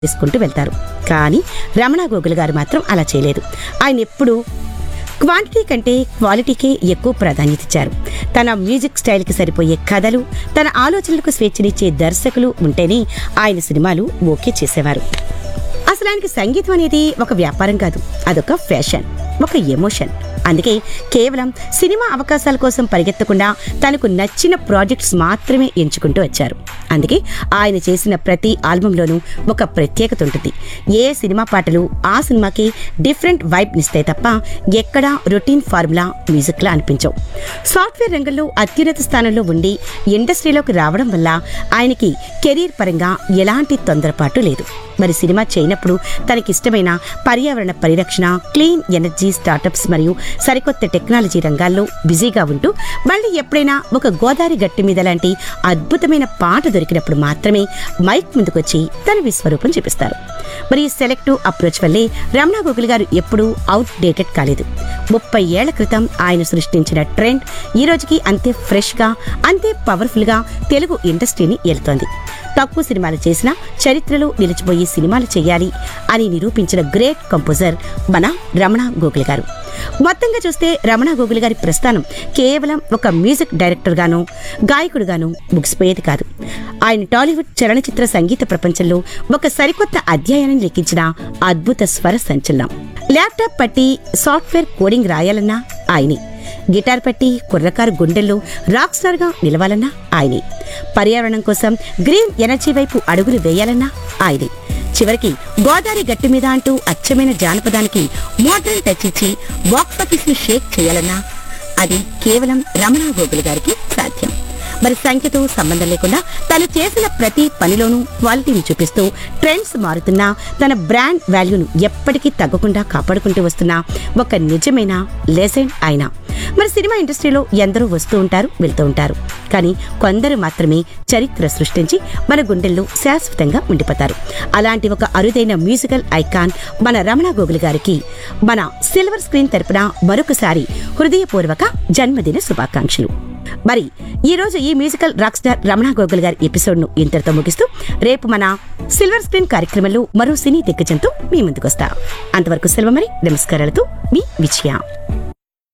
తీసుకుంటూ వెళ్తారు కానీ రమణ గోగుల్ గారు మాత్రం అలా చేయలేదు ఆయన ఎప్పుడూ క్వాంటిటీ కంటే క్వాలిటీకే ఎక్కువ ప్రాధాన్యత ఇచ్చారు తన మ్యూజిక్ స్టైల్కి సరిపోయే కథలు తన ఆలోచనలకు స్వేచ్ఛనిచ్చే దర్శకులు ఉంటేనే ఆయన సినిమాలు ఓకే చేసేవారు అసలు ఆయనకి సంగీతం అనేది ఒక వ్యాపారం కాదు అదొక ఫ్యాషన్ ఒక ఎమోషన్ అందుకే కేవలం సినిమా అవకాశాల కోసం పరిగెత్తకుండా తనకు నచ్చిన ప్రాజెక్ట్స్ మాత్రమే ఎంచుకుంటూ వచ్చారు అందుకే ఆయన చేసిన ప్రతి ఆల్బంలోనూ ఒక ప్రత్యేకత ఉంటుంది ఏ సినిమా పాటలు ఆ సినిమాకి డిఫరెంట్ వైబ్ ఇస్తాయి తప్ప ఎక్కడా రొటీన్ ఫార్ములా మ్యూజిక్లా అనిపించవు సాఫ్ట్వేర్ రంగంలో అత్యున్నత స్థానంలో ఉండి ఇండస్ట్రీలోకి రావడం వల్ల ఆయనకి కెరీర్ పరంగా ఎలాంటి తొందరపాటు లేదు మరి సినిమా చేయనప్పుడు తనకిష్టమైన పర్యావరణ పరిరక్షణ క్లీన్ ఎనర్జీ స్టార్టప్స్ మరియు సరికొత్త టెక్నాలజీ రంగాల్లో బిజీగా ఉంటూ మళ్ళీ ఎప్పుడైనా ఒక గోదావరి గట్టి మీద లాంటి అద్భుతమైన పాట దొరికినప్పుడు మాత్రమే మైక్ ముందుకొచ్చి తన విశ్వరూపం చూపిస్తారు మరి ఈ సెలెక్టివ్ అప్రోచ్ వల్లే రమణ గోగుల్ గారు ఎప్పుడూ అవుట్ డేటెడ్ కాలేదు ముప్పై ఏళ్ల క్రితం ఆయన సృష్టించిన ట్రెండ్ ఈ రోజుకి అంతే ఫ్రెష్గా అంతే పవర్ఫుల్గా తెలుగు ఇండస్ట్రీని ఏలుతోంది తక్కువ సినిమాలు చేసినా చరిత్రలో నిలిచిపోయే సినిమాలు చేయాలి అని నిరూపించిన గ్రేట్ కంపోజర్ మన రమణ గోగుల్ గారు మొత్తంగా చూస్తే రమణ గోగుల్ గారి ప్రస్థానం కేవలం ఒక మ్యూజిక్ డైరెక్టర్గానో గాయకుడుగానో ముగిసిపోయేది కాదు ఆయన టాలీవుడ్ చలనచిత్ర సంగీత ప్రపంచంలో ఒక సరికొత్త అధ్యాయాన్ని లిఖించిన అద్భుత స్వర సంచలనం ల్యాప్టాప్ పట్టి సాఫ్ట్వేర్ కోడింగ్ రాయాలన్నా ఆయనే గిటార్ పట్టి కుర్రకారు గుండెల్లో రాక్ స్టార్ గా నిలవాలన్నా ఆయనే పర్యావరణం కోసం గ్రీన్ ఎనర్జీ వైపు అడుగులు వేయాలన్నా ఆయనే చివరికి గోదావరి గట్టి మీద అంటూ అచ్చమైన జానపదానికి మోడర్న్ టచ్ ఇచ్చి బాక్స్ ఆఫీస్ ని షేక్ చేయాలన్నా అది కేవలం రమణ గోగుల్ గారికి సాధ్యం మరి సంఖ్యతో సంబంధం లేకుండా తను చేసిన ప్రతి పనిలోనూ క్వాలిటీని చూపిస్తూ ట్రెండ్స్ మారుతున్నా తన బ్రాండ్ వాల్యూను ఎప్పటికీ తగ్గకుండా కాపాడుకుంటూ వస్తున్న ఒక నిజమైన లెజెండ్ ఆయన మరి సినిమా ఇండస్ట్రీలో ఎందరో వస్తూ ఉంటారు వెళ్తూ ఉంటారు కానీ కొందరు మాత్రమే చరిత్ర సృష్టించి మన గుండెల్లో శాశ్వతంగా ఉండిపోతారు అలాంటి ఒక అరుదైన మ్యూజికల్ ఐకాన్ మన రమణ గోగుల్ గారికి మన సిల్వర్ స్క్రీన్ తరపున మరొకసారి హృదయపూర్వక జన్మదిన శుభాకాంక్షలు మరి ఈ రోజు ఈ musical rock star Ramana Gogul గారి ఎపిసోడ్ ను ఇంతటితో ముగిస్తూ రేపు మన సిల్వర్ స్క్రీన్ కార్యక్రమంలో మరో సినీ దిగ్గజంతో మీ ముందుకొస్తా అంతవరకు సెలవు మరి నమస్కారాలతో మీ విజయ